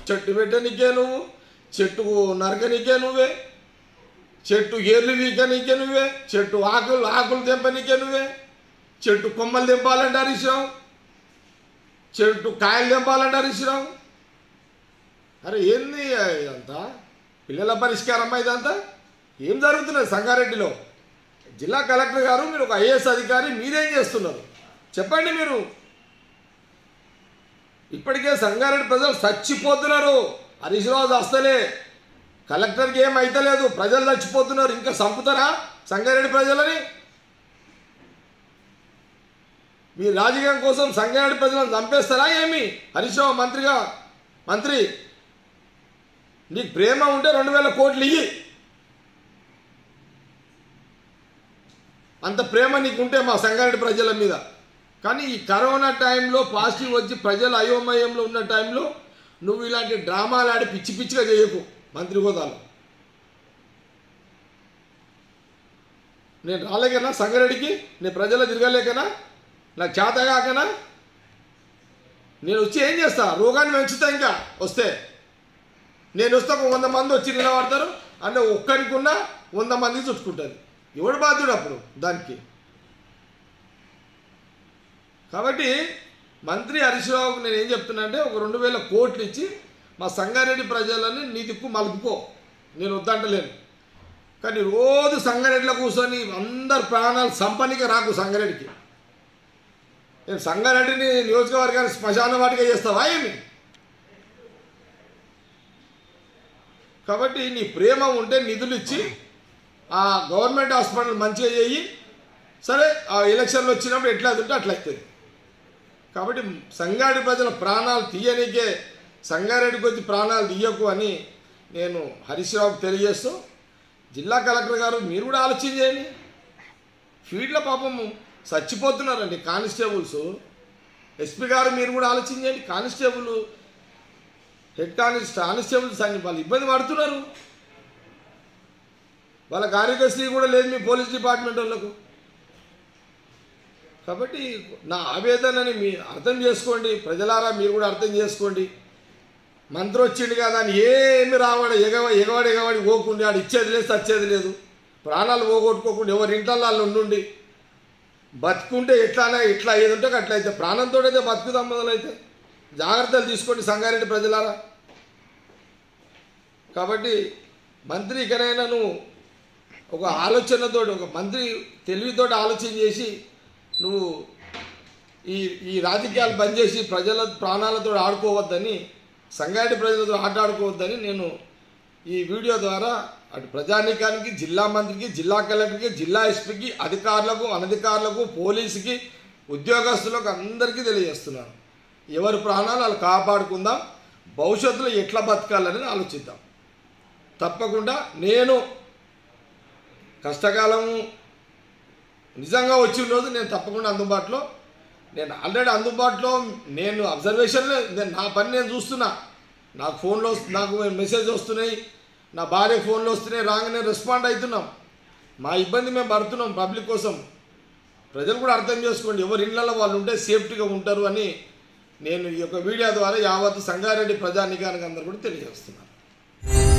చెట్టు పెట్టనికే నువ్వు చెట్టు నరకనికే నువ్వే చెట్టు ఏర్లు వీకనికే నువ్వే చెట్టు ఆకులు ఆకులు తెంపనికే నువ్వే చెట్టు కొమ్మలు తెంపాలంటే హరీష్ రావు చెట్టు కాయలు తెంపాలంటే హరీష్ రావు అరే ఏంది ఇదంతా పిల్లల పరిష్కారం ఇదంతా ఏం జరుగుతున్నది సంగారెడ్డిలో జిల్లా కలెక్టర్ గారు మీరు ఒక ఐఏఎస్ అధికారి మీరేం చేస్తున్నారు చెప్పండి మీరు ఇప్పటికే సంగారెడ్డి ప్రజలు చచ్చిపోతున్నారు హరీష్ రావు వస్తలే కలెక్టర్కి ఏం అయితలేదు ప్రజలు చచ్చిపోతున్నారు ఇంకా చంపుతారా సంగారెడ్డి ప్రజలని మీ రాజకీయం కోసం సంగారెడ్డి ప్రజలను చంపేస్తారా ఏమి హరీష్ రావు మంత్రిగా మంత్రి నీకు ప్రేమ ఉంటే రెండు వేల కోట్లు ఇయ్యి అంత ప్రేమ నీకుంటే మా సంగారెడ్డి ప్రజల మీద కానీ ఈ కరోనా టైంలో పాజిటివ్ వచ్చి ప్రజలు అయోమయంలో ఉన్న టైంలో నువ్వు ఇలాంటి డ్రామాలు ఆడి పిచ్చి పిచ్చిగా చేయకు మంత్రి హోదాలో నేను రాలేకనా సంగారెడ్డికి నేను ప్రజలు తిరగలేకనా నాకు చేత కాకనా నేను వచ్చి ఏం చేస్తా రోగాన్ని పెంచుతా ఇంకా వస్తే నేను వస్తే ఒక వంద మంది వచ్చి నిలబడతారు అంటే ఒక్కరికి ఉన్న వంద మంది చుట్టుకుంటుంది ఎవడు బాధ్యుడు అప్పుడు దానికి కాబట్టి మంత్రి హరీష్ రావుకు నేను ఏం చెప్తున్నా అంటే ఒక రెండు వేల కోట్లు ఇచ్చి మా సంగారెడ్డి ప్రజలని నీ దిక్కు మలుపుకో నేను వద్దంటలేను కానీ రోజు సంగారెడ్డిలో కూర్చొని అందరు ప్రాణాలు సంపన్నిక రాకు సంగారెడ్డికి నేను సంగారెడ్డిని నియోజకవర్గాన్ని శ్మశాన వాటిగా చేస్తావా ఏమి కాబట్టి నీ ప్రేమ ఉంటే నిధులు ఇచ్చి ఆ గవర్నమెంట్ హాస్పిటల్ మంచిగా చేయి సరే ఆ ఎలక్షన్లు వచ్చినప్పుడు ఎట్లా ఉంటే అట్లా అవుతుంది కాబట్టి సంగారెడ్డి ప్రజల ప్రాణాలు తీయనికే సంగారెడ్డికి వచ్చి ప్రాణాలు తీయకు అని నేను హరీష్ రావుకు తెలియజేస్తూ జిల్లా కలెక్టర్ గారు మీరు కూడా ఆలోచన చేయండి ఫీల్డ్లో పాపం చచ్చిపోతున్నారండి కానిస్టేబుల్స్ ఎస్పీ గారు మీరు కూడా ఆలోచన చేయండి కానిస్టేబుల్ హెడ్ కానిస్ కానిస్టేబుల్స్ అని వాళ్ళు ఇబ్బంది పడుతున్నారు వాళ్ళ కార్యదర్శి కూడా లేదు మీ పోలీస్ డిపార్ట్మెంట్ వాళ్ళకు కాబట్టి నా ఆవేదనని మీ అర్థం చేసుకోండి ప్రజలారా మీరు కూడా అర్థం చేసుకోండి మంత్రి వచ్చిండు కదా అని ఏమి రావాడు ఎగవ ఎగవాడు ఎగవాడి పోకుండా ఆడు ఇచ్చేది లేదు చచ్చేది లేదు ప్రాణాలు పోగొట్టుకోకుండా ఎవరి ఇంట్లో వాళ్ళు ఉండుండి బతుకుంటే ఎట్లానే ఎట్లా ఏది ఉంటే అట్లా అయితే ప్రాణంతో అయితే బతుకుదాం మొదలైతే జాగ్రత్తలు తీసుకోండి సంగారెడ్డి ప్రజలారా కాబట్టి మంత్రి ఇకనైనా నువ్వు ఒక ఆలోచనతో ఒక మంత్రి తెలివితోటి ఆలోచన చేసి నువ్వు ఈ ఈ రాజకీయాలు బంద్ చేసి ప్రజల ప్రాణాలతో ఆడుకోవద్దని సంగారెడ్డి ప్రజలతో ఆట ఆడుకోవద్దని నేను ఈ వీడియో ద్వారా అటు ప్రజానీకానికి జిల్లా మంత్రికి జిల్లా కలెక్టర్కి జిల్లా ఎస్పీకి అధికారులకు అనధికారులకు పోలీసుకి ఉద్యోగస్తులకు అందరికీ తెలియజేస్తున్నాను ఎవరి ప్రాణాలు వాళ్ళు కాపాడుకుందాం భవిష్యత్తులో ఎట్లా బతకాలని ఆలోచిద్దాం తప్పకుండా నేను కష్టకాలము నిజంగా వచ్చిన రోజు నేను తప్పకుండా అందుబాటులో నేను ఆల్రెడీ అందుబాటులో నేను అబ్జర్వేషన్లో నేను నా పని నేను చూస్తున్నా నాకు ఫోన్లో వస్తు- నాకు మెసేజ్ వస్తున్నాయి నా భార్య ఫోన్లో వస్తున్నాయి రాగానే రెస్పాండ్ అవుతున్నాం మా ఇబ్బంది మేము పడుతున్నాం పబ్లిక్ కోసం ప్రజలు కూడా అర్థం చేసుకోండి ఎవరి ఇళ్లలో వాళ్ళు ఉంటే సేఫ్టీగా ఉంటారు అని నేను ఈ యొక్క వీడియో ద్వారా యావత్ సంగారెడ్డి ప్రజానికానికి అందరూ కూడా తెలియజేస్తున్నాను